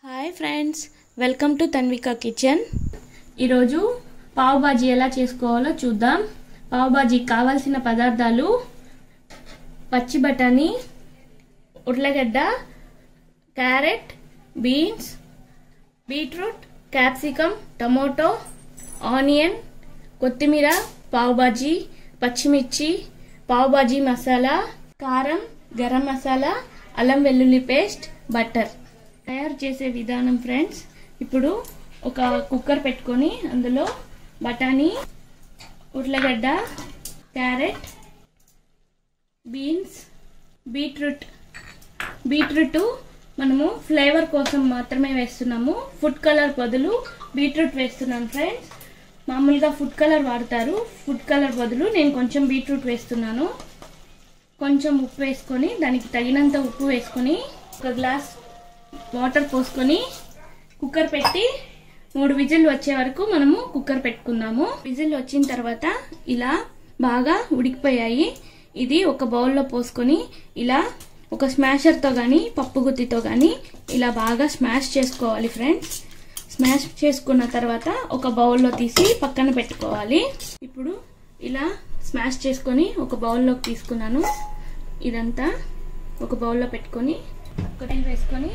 hi friends welcome to Tanvika kitchen ఈరోజు పావు బాజీ ఎలా చేసుకోవాలో చూద్దాం పావు బాజీకి కావాల్సిన పదార్థాలు పచ్చి బఠానీ ఉర్లగడ్డ carrot beans beetroot capsicum tomato onion కొత్తిమీర పావు బాజీ పచ్చిమిర్చి పావు బాజీ మసాలా కారం గరం మసాలా అల్లం వెల్లుల్లి పేస్ట్ బటర్ తయారు చేసే విధానం ఫ్రెండ్స్ ఇప్పుడు ఒక కుక్కర్ పెట్టుకొని అందులో బఠానీ ఉర్లగడ్డ క్యారెట్ బీన్స్ బీట్రూట్ బీట్రూట్ మనము ఫ్లేవర్ కోసం మాత్రమే వేస్తున్నాము ఫుడ్ కలర్ బదులు బీట్రూట్ వేస్తున్నాను ఫ్రెండ్స్ మామూలుగా ఫుడ్ కలర్ వాడతారు ఫుడ్ కలర్ బదులు నేను కొంచెం బీట్రూట్ వేస్తున్నాను కొంచెం ఉప్పు వేసుకొని దానికి తగినంత ఉప్పు వేసుకొని ఒక గ్లాస్ వాటర్ పోసుకొని కుక్కర్ పెట్టి మూడు విజిల్ వచ్చే వరకు మనము కుక్కర్ పెట్టుకుందాము విజిల్ వచ్చిన తర్వాత ఇలా బాగా ఉడికిపోయాయి ఇది ఒక బౌల్లో పోసుకొని ఇలా ఒక స్మాషర్తో కానీ పప్పు గుత్తితో కానీ ఇలా బాగా స్మాష్ చేసుకోవాలి ఫ్రెండ్స్ స్మాష్ చేసుకున్న తర్వాత ఒక బౌల్లో తీసి పక్కన పెట్టుకోవాలి ఇప్పుడు ఇలా స్మాష్ చేసుకొని ఒక బౌల్లోకి తీసుకున్నాను ఇదంతా ఒక బౌల్లో పెట్టుకొని ఒకటి వేసుకొని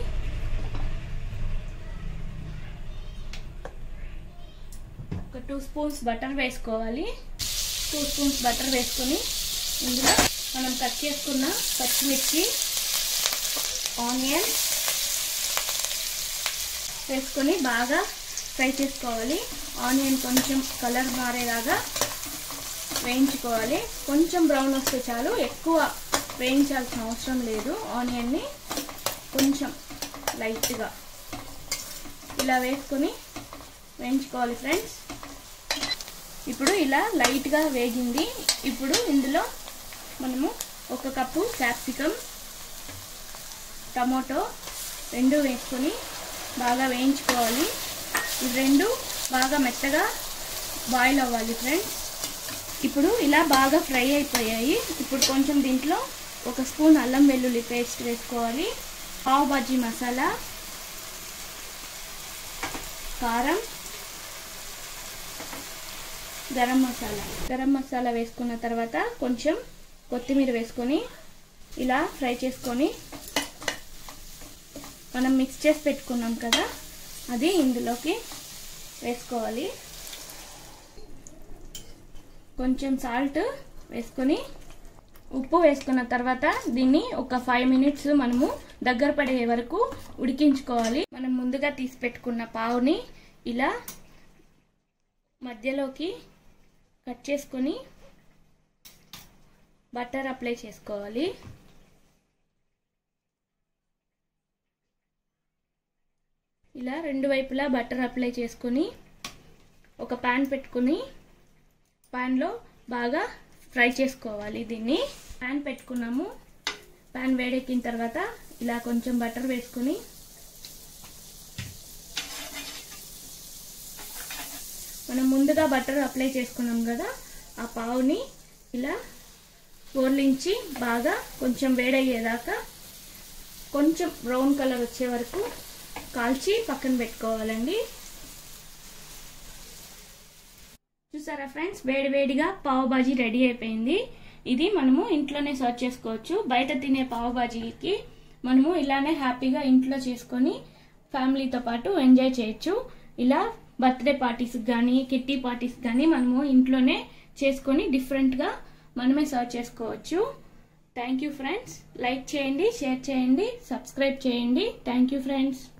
ఒక టూ స్పూన్స్ బటర్ వేసుకోవాలి టూ స్పూన్స్ బటర్ వేసుకొని ఇందులో మనం కట్ చేసుకున్న పచ్చిమిర్చి ఆనియన్ వేసుకొని బాగా ఫ్రై చేసుకోవాలి ఆనియన్ కొంచెం కలర్ మారేలాగా వేయించుకోవాలి కొంచెం బ్రౌన్ వస్తే చాలు ఎక్కువ వేయించాల్సిన అవసరం లేదు ఆనియన్ని కొంచెం లైట్గా ఇలా వేసుకొని వేయించుకోవాలి ఫ్రెండ్స్ ఇప్పుడు ఇలా లైట్గా వేగింది ఇప్పుడు ఇందులో మనము ఒక కప్పు క్యాప్సికమ్ టమోటో రెండు వేసుకొని బాగా వేయించుకోవాలి ఇవి రెండు బాగా మెత్తగా బాయిల్ అవ్వాలి ఫ్రెండ్స్ ఇప్పుడు ఇలా బాగా ఫ్రై అయిపోయాయి ఇప్పుడు కొంచెం దీంట్లో ఒక స్పూన్ అల్లం వెల్లుల్లి పేస్ట్ వేసుకోవాలి పావు బాజీ మసాలా కారం గరం మసాలా గరం మసాలా వేసుకున్న తర్వాత కొంచెం కొత్తిమీర వేసుకొని ఇలా ఫ్రై చేసుకొని మనం మిక్స్ చేసి పెట్టుకున్నాం కదా అది ఇందులోకి వేసుకోవాలి కొంచెం సాల్ట్ వేసుకొని ఉప్పు వేసుకున్న తర్వాత దీన్ని ఒక ఫైవ్ మినిట్స్ మనము దగ్గర పడే వరకు ఉడికించుకోవాలి మనం ముందుగా తీసి పెట్టుకున్న పావుని ఇలా మధ్యలోకి కట్ చేసుకొని బటర్ అప్లై చేసుకోవాలి ఇలా రెండు వైపులా బటర్ అప్లై చేసుకొని ఒక ప్యాన్ పెట్టుకుని ప్యాన్లో బాగా ఫ్రై చేసుకోవాలి దీన్ని ప్యాన్ పెట్టుకున్నాము ప్యాన్ వేడెక్కిన తర్వాత ఇలా కొంచెం బటర్ వేసుకొని మనం ముందుగా బటర్ అప్లై చేసుకున్నాం కదా ఆ పావుని ఇలా పోర్లించి బాగా కొంచెం వేడయ్యేదాకా కొంచెం బ్రౌన్ కలర్ వచ్చే వరకు కాల్చి పక్కన పెట్టుకోవాలండి చూసారా ఫ్రెండ్స్ వేడి వేడిగా పావు బాజీ రెడీ అయిపోయింది ఇది మనము ఇంట్లోనే సర్వ్ చేసుకోవచ్చు బయట తినే పావు బాజీకి మనము ఇలానే హ్యాపీగా ఇంట్లో చేసుకొని ఫ్యామిలీతో పాటు ఎంజాయ్ చేయొచ్చు ఇలా బర్త్డే పార్టీస్కి కానీ కిట్టి పార్టీస్కి కానీ మనము ఇంట్లోనే చేసుకొని డిఫరెంట్గా మనమే సర్వ్ చేసుకోవచ్చు థ్యాంక్ యూ ఫ్రెండ్స్ లైక్ చేయండి షేర్ చేయండి సబ్స్క్రైబ్ చేయండి థ్యాంక్ యూ ఫ్రెండ్స్